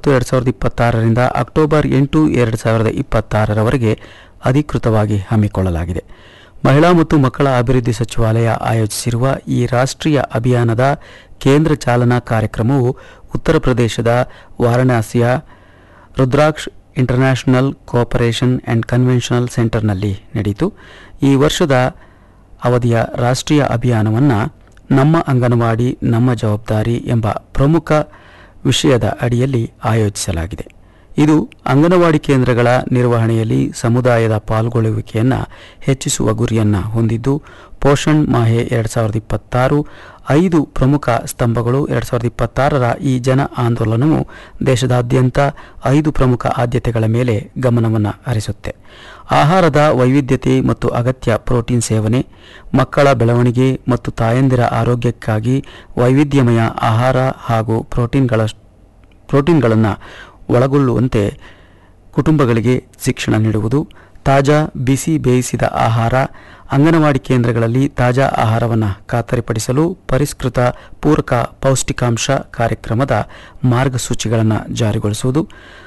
ಎರಡು ಸಾವಿರದ ಇಪ್ಪತ್ತಾರರಿಂದ ಅಕ್ಟೋಬರ್ ಎಂಟು ಎರಡು ಸಾವಿರದ ಇಪ್ಪತ್ತಾರರವರೆಗೆ ಅಧಿಕೃತವಾಗಿ ಹಮ್ಮಿಕೊಳ್ಳಲಾಗಿದೆ ಮಹಿಳಾ ಮತ್ತು ಮಕ್ಕಳ ಅಭಿವೃದ್ಧಿ ಸಚಿವಾಲಯ ಆಯೋಜಿಸಿರುವ ಈ ರಾಷ್ಟ್ರೀಯ ಅಭಿಯಾನದ ಕೇಂದ್ರ ಚಾಲನಾ ಕಾರ್ಯಕ್ರಮವು ಉತ್ತರ ಪ್ರದೇಶದ ವಾರಣಾಸಿಯ Rudraksh international cooperation and conventional ಸೆಂಟರ್ನಲ್ಲಿ ನಡೆಯಿತು ಈ ವರ್ಷದ ಅವಧಿಯ ರಾಷ್ಟ್ರೀಯ ಅಭಿಯಾನವನ್ನು ನಮ್ಮ ಅಂಗನವಾಡಿ ನಮ್ಮ ಜವಾಬ್ದಾರಿ ಎಂಬ ಪ್ರಮುಖ ವಿಷಯದ ಅಡಿಯಲ್ಲಿ ಆಯೋಜಿಸಲಾಗಿದೆ ಇದು ಅಂಗನವಾಡಿ ಕೇಂದ್ರಗಳ ನಿರ್ವಹಣೆಯಲ್ಲಿ ಸಮುದಾಯದ ಪಾಲ್ಗೊಳ್ಳುವಿಕೆಯನ್ನು ಹೆಚ್ಚಿಸುವ ಗುರಿಯನ್ನು ಹೊಂದಿದ್ದು ಪೋಷಣ್ ಮಾಹೆ ಎರಡು ಸಾವಿರದ ಇಪ್ಪತ್ತಾರು ಐದು ಪ್ರಮುಖ ಸ್ತಂಭಗಳು ಎರಡು ಸಾವಿರದ ಇಪ್ಪತ್ತಾರರ ಈ ಜನ ಆಂದೋಲನವು ದೇಶದಾದ್ಯಂತ ಐದು ಪ್ರಮುಖ ಆದ್ಯತೆಗಳ ಮೇಲೆ ಗಮನವನ್ನು ಹರಿಸುತ್ತೆ ಆಹಾರದ ವೈವಿಧ್ಯತೆ ಮತ್ತು ಅಗತ್ಯ ಪ್ರೋಟೀನ್ ಸೇವನೆ ಮಕ್ಕಳ ಬೆಳವಣಿಗೆ ಮತ್ತು ತಾಯಂದಿರ ಆರೋಗ್ಯಕ್ಕಾಗಿ ವೈವಿಧ್ಯಮಯ ಆಹಾರ ಹಾಗೂ ಪ್ರೋಟೀನ್ಗಳ ಪ್ರೋಟೀನ್ಗಳನ್ನು ಒಳಗೊಳ್ಳುವಂತೆ ಕುಟುಂಬಗಳಿಗೆ ಶಿಕ್ಷಣ ನೀಡುವುದು ತಾಜಾ ಬಿಸಿ ಬೇಯಿಸಿದ ಆಹಾರ ಅಂಗನವಾಡಿ ಕೇಂದ್ರಗಳಲ್ಲಿ ತಾಜಾ ಆಹಾರವನ್ನು ಖಾತರಿಪಡಿಸಲು ಪರಿಷ್ಕೃತ ಪೂರಕ ಪೌಷ್ಟಿಕಾಂಶ ಕಾರ್ಯಕ್ರಮದ ಮಾರ್ಗಸೂಚಿಗಳನ್ನು ಜಾರಿಗೊಳಿಸುವುದು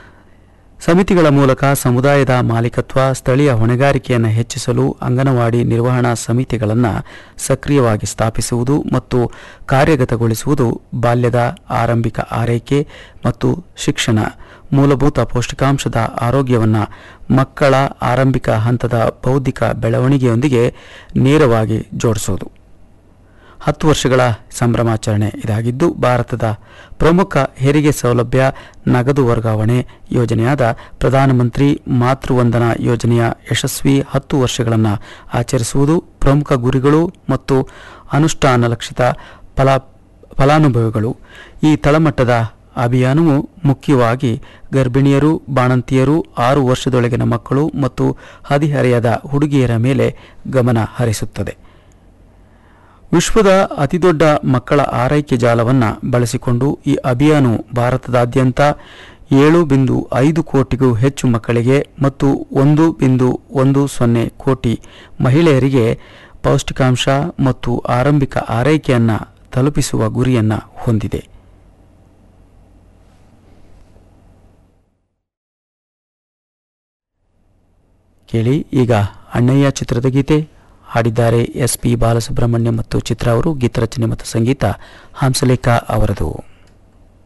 ಸಮಿತಿಗಳ ಮೂಲಕ ಸಮುದಾಯದ ಮಾಲೀಕತ್ವ ಸ್ಥಳೀಯ ಹೊಣೆಗಾರಿಕೆಯನ್ನು ಹೆಚ್ಚಿಸಲು ಅಂಗನವಾಡಿ ನಿರ್ವಹಣಾ ಸಮಿತಿಗಳನ್ನು ಸಕ್ರಿಯವಾಗಿ ಸ್ಥಾಪಿಸುವುದು ಮತ್ತು ಕಾರ್ಯಗತಗೊಳಿಸುವುದು ಬಾಲ್ಯದ ಆರಂಭಿಕ ಆರೈಕೆ ಮತ್ತು ಶಿಕ್ಷಣ ಮೂಲಭೂತ ಪೌಷ್ಟಿಕಾಂಶದ ಆರೋಗ್ಯವನ್ನು ಮಕ್ಕಳ ಆರಂಭಿಕ ಹಂತದ ಬೌದ್ಧಿಕ ಬೆಳವಣಿಗೆಯೊಂದಿಗೆ ನೇರವಾಗಿ ಜೋಡಿಸುವುದು ಹತ್ತು ವರ್ಷಗಳ ಸಂಭ್ರಮಾಚರಣೆ ಇದಾಗಿದ್ದು ಭಾರತದ ಪ್ರಮುಖ ಹೆರಿಗೆ ಸೌಲಭ್ಯ ನಗದು ವರ್ಗಾವಣೆ ಯೋಜನೆಯಾದ ಪ್ರಧಾನಮಂತ್ರಿ ಮಾತೃವಂದನಾ ಯೋಜನೆಯ ಯಶಸ್ವಿ ಹತ್ತು ವರ್ಷಗಳನ್ನು ಆಚರಿಸುವುದು ಪ್ರಮುಖ ಗುರಿಗಳು ಮತ್ತು ಅನುಷ್ಠಾನ ಲಕ್ಷಿತ ಫಲ ಫಲಾನುಭವಿಗಳು ಈ ತಳಮಟ್ಟದ ಅಭಿಯಾನವು ಮುಖ್ಯವಾಗಿ ಗರ್ಭಿಣಿಯರು ಬಾಣಂತಿಯರು ಆರು ವರ್ಷದೊಳಗಿನ ಮಕ್ಕಳು ಮತ್ತು ಹದಿಹರೆಯದ ಹುಡುಗಿಯರ ಮೇಲೆ ಗಮನ ಹರಿಸುತ್ತದೆ ವಿಶ್ವದ ಅತಿದೊಡ್ಡ ಮಕ್ಕಳ ಆರೈಕೆ ಜಾಲವನ್ನು ಬಳಸಿಕೊಂಡು ಈ ಅಭಿಯಾನವು ಭಾರತದಾದ್ಯಂತ ಏಳು ಬಿಂದು ಐದು ಕೋಟಿಗೂ ಹೆಚ್ಚು ಮಕ್ಕಳಿಗೆ ಮತ್ತು ಒಂದು ಬಿಂದು ಒಂದು ಸೊನ್ನೆ ಕೋಟಿ ಮಹಿಳೆಯರಿಗೆ ಪೌಷ್ಟಿಕಾಂಶ ಮತ್ತು ಆರಂಭಿಕ ಆರೈಕೆಯನ್ನು ತಲುಪಿಸುವ ಗುರಿಯನ್ನು ಹೊಂದಿದೆ ಕೇಳಿ ಈಗ ಅಣ್ಣಯ್ಯ ಚಿತ್ರದ ಗೀತೆ ಹಾಡಿದ್ದಾರೆ ಎಸ್ ಪಿ ಬಾಲಸುಬ್ರಹ್ಮಣ್ಯ ಮತ್ತು ಚಿತ್ರ ಅವರು ಗೀತರಚನೆ ಮತ್ತು ಸಂಗೀತ ಹಂಸಲೇಖ ಅವರದು